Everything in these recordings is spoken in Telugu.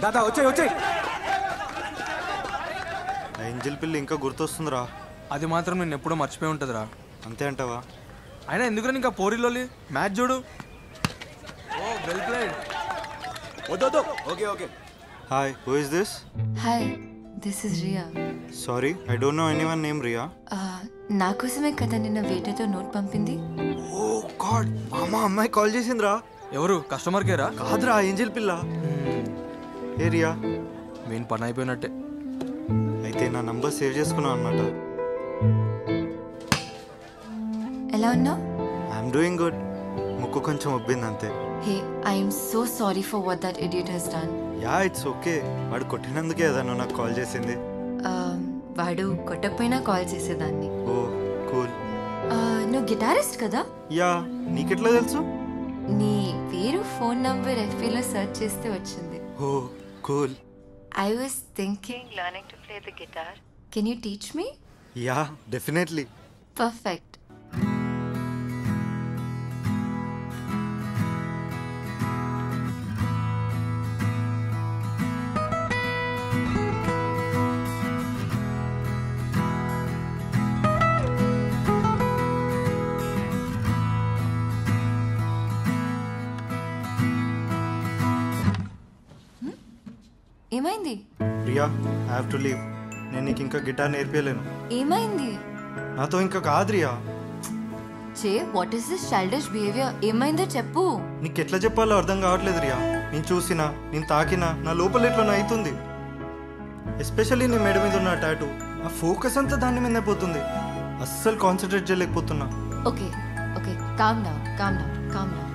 దాదా వచ్చాయి వచ్చాయి ఆ ఏంజిల్ పిల్లి ఇంకా గుర్తొస్తుందిరా అది మాత్రం నేను ఎప్పుడూ మర్చిపోయి ఉంటుందిరా అంతే అంటావా అయినా ఎందుకురా ఇంకా పోరీలోలి మ్యాచ్ చూడు ఓ వెల్ ప్లేడ్ వద్దు okay okay hi who is this hi this is Riya sorry I don't know anyone name Riya నా కోసమే కదా నిన్న వేటతో నోట్ పంపింది ఓ గాడ్ అమ్మ అమ్మాయి కాల్ చేసిందిరా ఎవరు కస్టమర్ కేరా కాదురా ఏంజిల్ పిల్ల ఏ రియా మెయిన్ పని అయిపోయినట్టే అయితే నా నంబర్ సేవ్ చేసుకున్నావు అనమాట ఎలా ఉన్నావు ఐఎమ్ డూయింగ్ గుడ్ ముక్కు కొంచెం ఉబ్బింది అంతే hey I'm so sorry for what that idiot he's done yeah it's okay వాడు కొట్టినందుకే కదా నువ్వు నాకు కాల్ చేసింది వాడు కొట్టకపోయినా కాల్ చేసేదాన్ని ఓ కూల్ Uh, నువ్వు గిటారిస్ట్ కదా యా నీకెట్లా తెలుసు నీ పేరు ఫోన్ నంబర్ ఎఫ్బీలో సెర్చ్ చేస్తే వచ్చింది oh cool I was thinking learning to play the guitar can you teach me yeah definitely perfect ఏమైంది Riya I have to leave నేను నీకు ఇంకా గిటార్ నేర్పించలేను ఏమైంది నాతో ఇంకా కాదు రియా చే what is this childish behaviour ఏమైందో చెప్పు నీకు ఎట్లా చెప్పాలో అర్థం కావట్లేదు రియా నేను చూసినా నేను తాకినా నా లోపల ఎట్లా అవుతుంది ఎస్పెషల్లీ నీ మెడ మీద ఉన్న టాటూ ఆ ఫోకస్ అంతా దాని మీదే పోతుంది అస్సలు కాన్సన్ట్రేట్ చేయలేకపోతున్నా okay okay calm down calm down calm down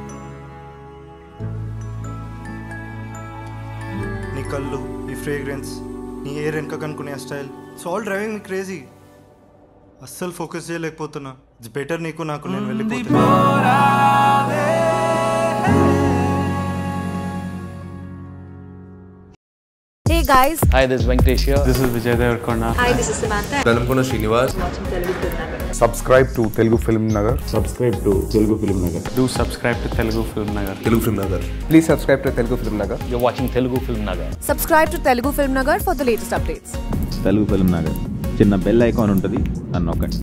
నీ కళ్ళు నీ ఫ్రేగ్రెన్స్ నీ ఎయిర్ వెనక కనుక్కునే style it's all driving me crazy అస్సలు ఫోకస్ చేయలేకపోతున్నా ఇట్స్ బెటర్ నీకు నాకు నేను వెళ్ళిపోతున్నా Hey guys, Hi, this is Venkatesh here. This is Vijay Devarkonda. hi, this is Samantha. Velankonda Srinivas subscribe to Telugu Film Nagar subscribe to Telugu Film Nagar Do subscribe to Telugu Film Nagar. Telugu Film Nagar please subscribe to Telugu Film Nagar You're watching Telugu Film Nagar. Subscribe to Telugu Film Nagar for the latest updates. Telugu Film Nagar చిన్న బెల్ ఐకాన్ ఉంటుంది అని నొక్కండి